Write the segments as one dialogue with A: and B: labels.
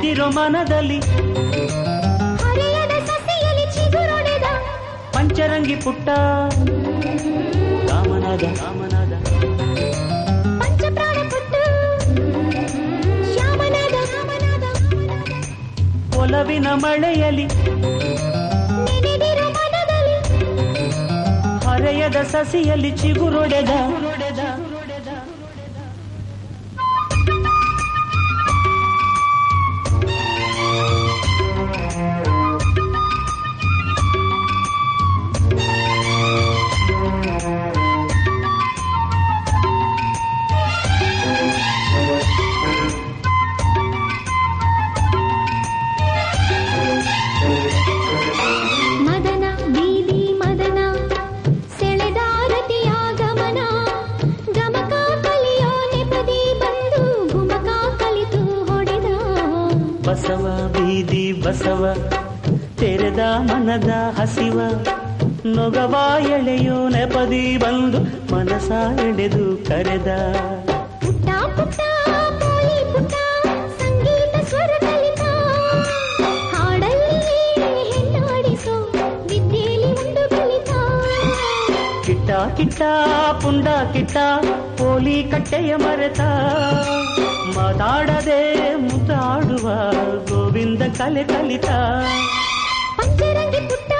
A: ನೆನೆದಿರೋ ಮನದಲ್ಲಿ
B: ಹರೆಯದ ಸಸಿಯಲ್ಲಿ ಚಿಗುರೊಡೆದ
A: ಪಂಚರಂಗಿ ಪುಟ್ಟ ರಾಮನಾದ ರಾಮನಾದ
B: ಪಂಚಪ್ರಾಣ ಕೊಟ್ಟು ಶ್ಯಾಮನಾದ ರಾಮನಾದ
A: ಒಲವಿನ ಮಳೆಯಲಿ
B: ನೆನೆದಿರೋ ಮನದಲ್ಲಿ
A: ಹರೆಯದ ಸಸಿಯಲ್ಲಿ ಚಿಗುರೊಡೆದ
B: ಮದನ ಬೀದಿ ಮದನ ಸೆಳೆದಾರತಿಯ ಗಮನ ಗಮಕ ಕಲಿಯೋ ನೆಪದಿ ಬಂದು ಗುಮಕ ಕಲಿತು ಹೊಡೆದ
A: ಬಸವ ಬೀದಿ ಬಸವ ತೆರೆದ ಮನದ ಹಸಿವ ನೊಗವ ಎಳೆಯೋ ನೆಪದಿ ಬಂದು ಮನಸ ಎಳೆದು ಕರೆದ
B: ಪುಟ್ಟ ಪುಟ್ಟ ಪೋಲಿ ಪುಟ್ಟ ಸಂಗೀತ ಸ್ವರ ಕಲಿತ ಹಾಡಲ್ಲಿ ಹೆಣ್ಣಾಡಿಸೋ ವಿದ್ಯೆಯಲ್ಲಿ ಒಂದು ಕಲಿತ
A: ಕಿಟ್ಟ ಕಿಟ್ಟ ಪುಂಡ ಕಿಟ್ಟ ಪೋಲಿ ಕಟ್ಟೆಯ ಮರೆತ ಮಾತಾಡದೆ ಮುದ್ದಾಡುವ ಗೋವಿಂದ ಕಲೆ ಕಲಿತ
B: ಪಂಚರಂಗಿ ಪುಟ್ಟ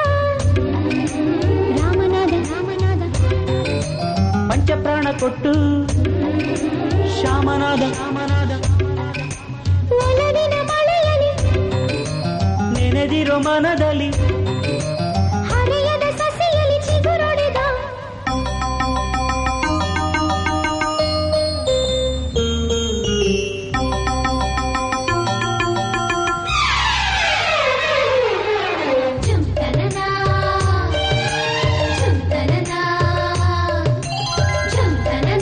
B: ರಾಮನಾದ ರಾಮನಾದ
A: ಪಂಚಪ್ರಾಣ ಕೊಟ್ಟು ಶ್ಯಾಮನಾದ ರಾಮನಾದ
B: ಒಲವಿನ ಮಳೆಯಲ್ಲಿ
A: ನೆನೆದಿರೋ ಮನದಲ್ಲಿ
B: ಹರೆಯದ ಸಸಿಯಲ್ಲಿ ಚಿಗುರೊಡೆದ ಜುಂತನನ ಜುಂತನನ ಜುಂತನನ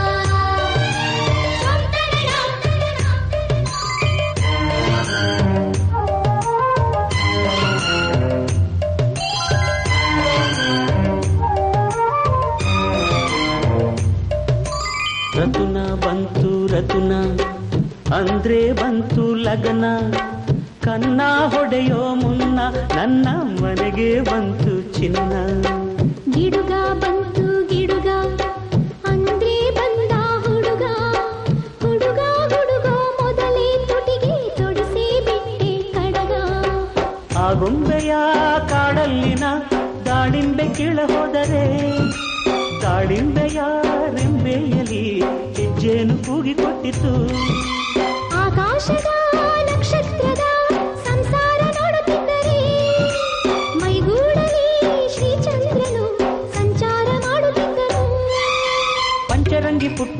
A: ರತುನ ಬಂತು ರತುನ ಅಂದ್ರೆ ಬಂತು ಲಗನ ಕನ್ನ ಹೊಡೆಯೋ ಮುನ್ನ ನನ್ನ ಮನೆಗೆ ಬಂತು ಚಿನ್ನ
B: ಗಿಡುಗ ಬಂತು ಗಿಡುಗ ಅಂದ್ರೆ ಬಂದ ಹುಡುಗ ಹುಡುಗ ಹುಡುಗ ಮೊದಲೇ ತುಟಿಗೆ ತೊಡಿಸಿ ಬಿಟ್ಟೆ ಕಡಗ
A: ಆ ಗೊಂಬೆಯ ಕಾಡಲ್ಲಿನ ದಾಳಿಂಬೆ ಕೀಳ ಹೋದರೆ ದಾಳಿಂಬೆಯ ರೆಂಬೆಯಲ್ಲಿ ಹೆಜ್ಜೆನು ಕೂಗಿಕೊಟ್ಟಿತು
B: ಆಕಾಶದ ನಕ್ಷತ್ರದ ಸಂಸಾರ ನೋಡುತ್ತಿದ್ದರೆ ಮೈಗೂಡಲಿ ಶ್ರೀಚಂದ್ರನು ಸಂಚಾರ ಮಾಡುತ್ತಿದ್ದನು
A: ಪಂಚರಂಗಿ ಪುಟ್ಟ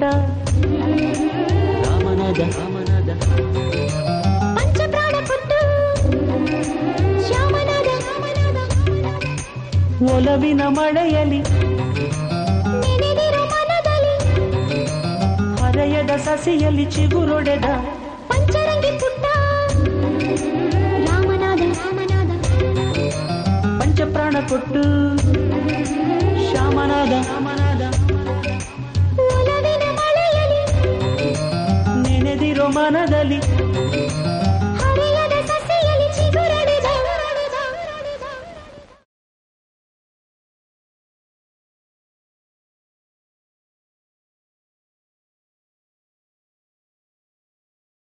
A: ರಾಮನಾದ ರಾಮನಾದ
B: ಪಂಚಪ್ರಾಣ ಕೊಟ್ಟು ಶ್ಯಾಮನಾದ ರಾಮನಾದ
A: ಒಲವಿನ ಮಳೆಯಲಿ
B: ನೆನೆದಿರೋ ಮನದಲ್ಲಿ
A: ಹರೆಯದ ಸಸಿಯಲ್ಲಿ ಚಿಗುರೊಡೆದ
B: ಪಂಚರಂಗಿ ಪುಟ್ಟ ರಾಮನಾದ ರಾಮನಾದ
A: ಪಂಚಪ್ರಾಣ ಕೊಟ್ಟು ಶ್ಯಾಮನಾದ ರಾಮನಾದ
B: ಒಲವಿನ ಮಳೆಯಲ್ಲಿ
A: ನೆನೆದಿರೋ ಮನದಲ್ಲಿ